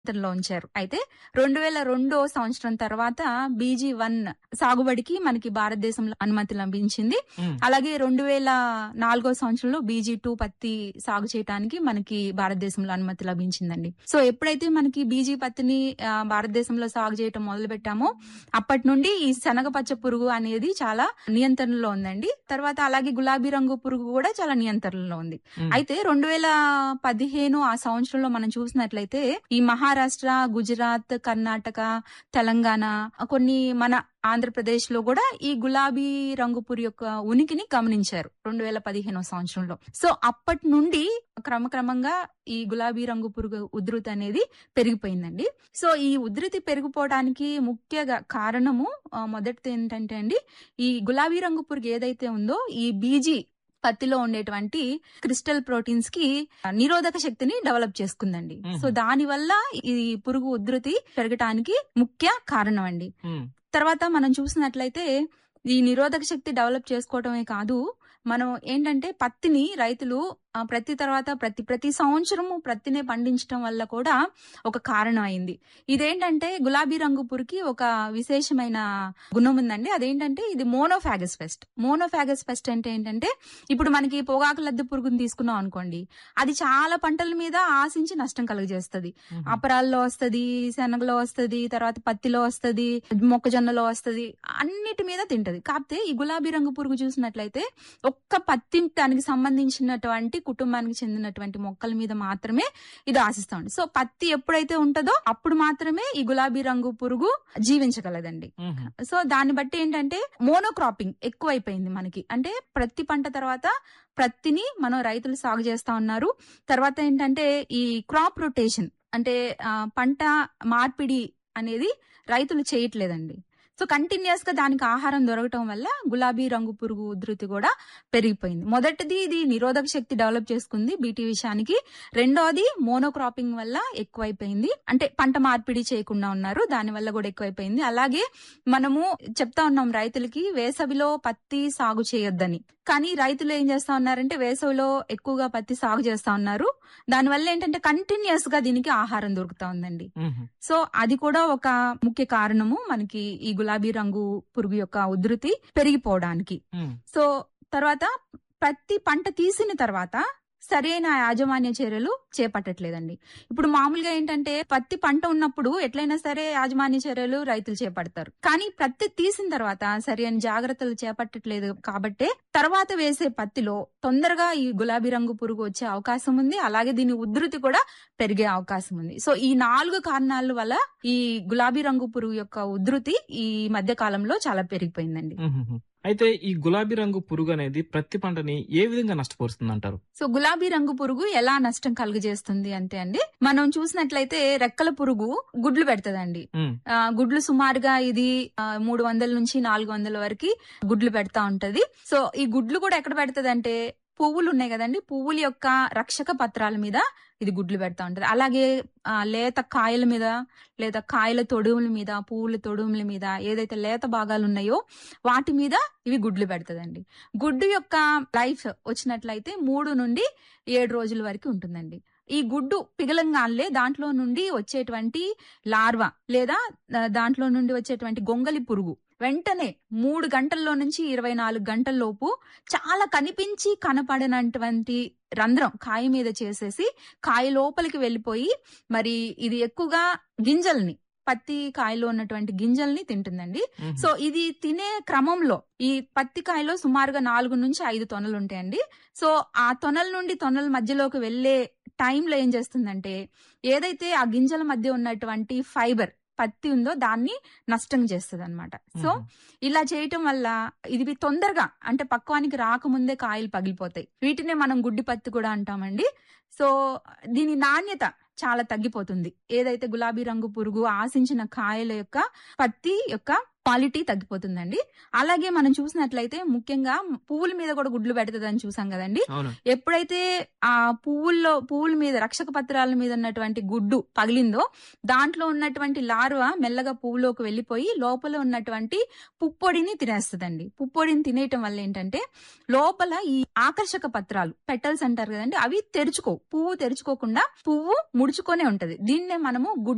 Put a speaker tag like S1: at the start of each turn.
S1: లో ఉంచారు అయితే రెండు వేల రెండో సంవత్సరం తర్వాత బీజీ వన్ సాగుబడికి మనకి భారతదేశంలో అనుమతి లభించింది
S2: ఉమ్,
S1: అలాగే రెండు వేల నాలుగో సంవత్సరంలో బీజీ టూ పత్తి సాగు చేయడానికి మనకి భారతదేశంలో అనుమతి లభించిందండి సో ఎప్పుడైతే మనకి బీజీ పత్తిని ఆ, భారతదేశంలో సాగు చేయటం మొదలు పెట్టామో అప్పటి నుండి ఈ శనగ పచ్చ పురుగు అనేది చాలా నియంత్రణలో ఉందండి తర్వాత అలాగే గులాబీ రంగు పురుగు కూడా చాలా నియంత్రణలో ఉంది
S2: ఉమ్,
S1: అయితే రెండు వేల పదిహేను ఆ సంవత్సరంలో మనం చూసినట్లయితే ఈ మహారాష్ట్ర గుజరాత్ కర్ణాటక తెలంగాణ కొన్ని మన ఆంధ్రప్రదేశ్ లో కూడా ఈ గులాబీ రంగు పురి యొక్క ఉనికిని గమనించారు రెండు వేల పదిహేనో సంవత్సరంలో సో అప్పటి నుండి క్రమక్రమంగా ఈ గులాబీ రంగు పురుగు ఉధృతి అనేది పెరిగిపోయిందండి సో ఈ ఉధృతి పెరిగిపోవడానికి ముఖ్య గా- కారణము ఆ, మొదటిది ఏంటంటే అండి ఈ గులాబీ రంగు పురుగు ఏదైతే ఉందో ఈ బీజీ పత్తిలో ఉండేటువంటి క్రిస్టల్ ప్రోటీన్స్ కి నిరోధక శక్తిని డెవలప్ చేసుకుందండి
S2: మ్మ్.
S1: సో దాని వల్ల ఈ పురుగు ఉధృతి పెరగటానికి ముఖ్య కారణం అండి
S2: ఉమ్,
S1: తర్వాత మనం చూసినట్లయితే ఈ నిరోధక శక్తి డెవలప్ చేసుకోవటమే కాదు మనం ఏంటంటే పత్తిని రైతులు ఆ, ప్రతి తర్వాత ప్రతి ప్రతి సంవత్సరము ప్రత్తినే పండించడం వల్ల కూడా ఒక కారణం అయింది ఇదేంటంటే గులాబీ రంగు పురికి ఒక విశేషమైన గుణం ఉందండి అదేంటంటే ఇది మోనోఫాగస్ పెస్ట్ మోనోఫాగస్ పెస్ట్ అంటే ఏంటంటే ఇప్పుడు మనకి పొగాకు లద్దె పురుగుని తీసుకున్నాం అనుకోండి అది చాలా పంటల మీద ఆశించి నష్టం కలుగజేస్తుంది
S2: ఉమ్,
S1: అపరాల్లో వస్తది శనగలో వస్తది తర్వాత పత్తిలో వస్తది మొక్కజొన్నలో వస్తది అన్నిటి మీద తింటది కాకపోతే ఈ గులాబీ రంగు పురుగు చూసినట్లయితే ఒక్క పత్తి దానికి సంబంధించినటువంటి కుటుంబానికి చెందినటువంటి మొక్కల మీద మాత్రమే ఇది ఆశిస్తాం సో పత్తి ఎప్పుడైతే ఉంటుందో అప్పుడు మాత్రమే ఈ గులాబీ రంగు పురుగు జీవించగలదండి
S2: ఉమ్,
S1: సో దాన్ని బట్టి ఏంటంటే మోనోక్రాపింగ్ ఎక్కువైపోయింది మనకి అంటే ప్రతి పంట తర్వాత ప్రత్తిని మనం రైతులు సాగు చేస్తా ఉన్నారు తర్వాత ఏంటంటే ఈ క్రాప్ రొటేషన్ అంటే ఆ, పంట మార్పిడి అనేది రైతులు చేయట్లేదండి సో కంటిన్యూస్ గా దానికి ఆహారం దొరకటం వల్ల గులాబీ రంగు పురుగు ఉధృతి కూడా పెరిగిపోయింది మొదటిది ఇది నిరోధక శక్తి డెవలప్ చేసుకుంది బీటీ విషయానికి రెండోది మోనోక్రాపింగ్ వల్ల ఎక్కువైపోయింది అంటే పంట మార్పిడి చేయకుండా ఉన్నారు దాని వల్ల కూడా ఎక్కువైపోయింది అలాగే మనము చెప్తా ఉన్నాం రైతులకి వేసవిలో పత్తి సాగు చేయొద్దని కానీ రైతులు ఏం చేస్తా ఉన్నారంటే వేసవిలో ఎక్కువగా పత్తి సాగు చేస్తా ఉన్నారు దానివల్ల ఏంటంటే కంటిన్యూస్ గా దీనికి ఆహారం దొరుకుతా ఉందండి
S2: ఉమ్,
S1: సో అది కూడా ఒక ముఖ్య కారణము మనకి ఈ గులాబీ రంగు పురుగు యొక్క ఉధృతి పెరిగిపోవడానికి
S2: ఉమ్,
S1: సో తర్వాత ప్రతి పంట తీసిన తర్వాత సరైన యాజమాన్య చర్యలు చేపట్టట్లేదండి ఇప్పుడు మామూలుగా ఏంటంటే పత్తి పంట ఉన్నప్పుడు ఎట్లయినా సరే యాజమాన్య చర్యలు రైతులు చేపడతారు కానీ పత్తి తీసిన తర్వాత సరైన జాగ్రత్తలు చేపట్టట్లేదు కాబట్టే తర్వాత వేసే పత్తిలో తొందరగా ఈ గులాబీ రంగు పురుగు వచ్చే అవకాశం ఉంది అలాగే దీని ఉధృతి కూడా పెరిగే అవకాశం ఉంది సో ఈ నాలుగు కారణాల వల్ల ఈ గులాబీ రంగు పురుగు యొక్క ఉధృతి ఈ మధ్య కాలంలో చాలా పెరిగిపోయిందండి
S2: ఉమ్, ఉమ్. అయితే ఈ గులాబీ రంగు పురుగు అనేది ప్రతి పంటని ఏ విధంగా నష్టపరుస్తుంది అంటారు
S1: సో గులాబీ రంగు పురుగు ఎలా నష్టం కలుగజేస్తుంది అంటే అండి మనం చూసినట్లయితే రెక్కల పురుగు గుడ్లు పెడతదండి
S2: ఉమ్,
S1: ఆ, గుడ్లు సుమారుగా ఇది ఆ, మూడు వందల నుంచి నాలుగు వందల వరకు గుడ్లు పెడతా ఉంటది సో ఈ గుడ్లు కూడా ఎక్కడ పెడతదంటే పువ్వులు ఉన్నాయి కదండి పువ్వుల యొక్క రక్షక పత్రాల మీద ఇది గుడ్లు పెడతా ఉంటది అలాగే ఆ, లేత కాయల మీద లేదా కాయల తొడుముల మీద పువ్వుల తొడుముల మీద ఏదైతే లేత భాగాలు ఉన్నాయో వాటి మీద ఇవి గుడ్లు పెడతదండి గుడ్డు యొక్క లైఫ్ వచ్చినట్లయితే మూడు నుండి ఏడు రోజుల వరకు ఉంటుందండి ఈ గుడ్డు పిగలంగాన్లే దాంట్లో నుండి వచ్చేటువంటి లార్వా లేదా ఆ, దాంట్లో నుండి వచ్చేటువంటి గొంగలి పురుగు వెంటనే మూడు గంటల్లో నుంచి ఇరవై నాలుగు గంటల లోపు చాలా కనిపించి కనపడినటువంటి రంధ్రం కాయ మీద చేసేసి కాయ లోపలికి వెళ్ళిపోయి మరి ఇది ఎక్కువగా గింజల్ని పత్తి కాయలో ఉన్నటువంటి గింజల్ని తింటుందండి
S2: ఉమ్,
S1: సో ఇది తినే క్రమంలో ఈ పత్తి కాయలో సుమారుగా నాలుగు నుంచి ఐదు తొనలు ఉంటాయండి సో ఆ తొనల నుండి తొనల మధ్యలోకి వెళ్లే టైంలో ఏం చేస్తుందంటే ఏదైతే ఆ గింజల మధ్య ఉన్నటువంటి ఫైబర్ పత్తి ఉందో దాన్ని నష్టం చేస్తుంది అనమాట సో
S2: ఉమ్,
S1: ఇలా చేయటం వల్ల ఇది తొందరగా అంటే పక్వానికి రాకముందే కాయలు పగిలిపోతాయి వీటినే మనం గుడ్డి పత్తి కూడా అంటామండి సో దీని నాణ్యత చాలా తగ్గిపోతుంది ఏదైతే గులాబీ రంగు పురుగు ఆశించిన కాయల యొక్క పత్తి యొక్క క్వాలిటీ తగ్గిపోతుందండి అలాగే మనం చూసినట్లయితే ముఖ్యంగా పువ్వుల మీద కూడా గుడ్లు పెడుతుందని చూసాం కదండి
S2: అవును
S1: ఎప్పుడైతే ఆ పువ్వుల్లో పువ్వుల మీద రక్షక పత్రాల మీద ఉన్నటువంటి గుడ్డు పగిలిందో దాంట్లో ఉన్నటువంటి లార్వా మెల్లగా పువ్వులోకి వెళ్ళిపోయి లోపల ఉన్నటువంటి పుప్పొడిని తినేస్తుందండి పుప్పొడిని తినేయటం వల్ల ఏంటంటే లోపల ఈ ఆకర్షక పత్రాలు పెటల్స్ అంటారు కదండి అవి తెరుచుకో పువ్వు తెరుచుకోకుండా పువ్వు ముడుచుకొనే ఉంటది దీన్నే మనము గుడ్డు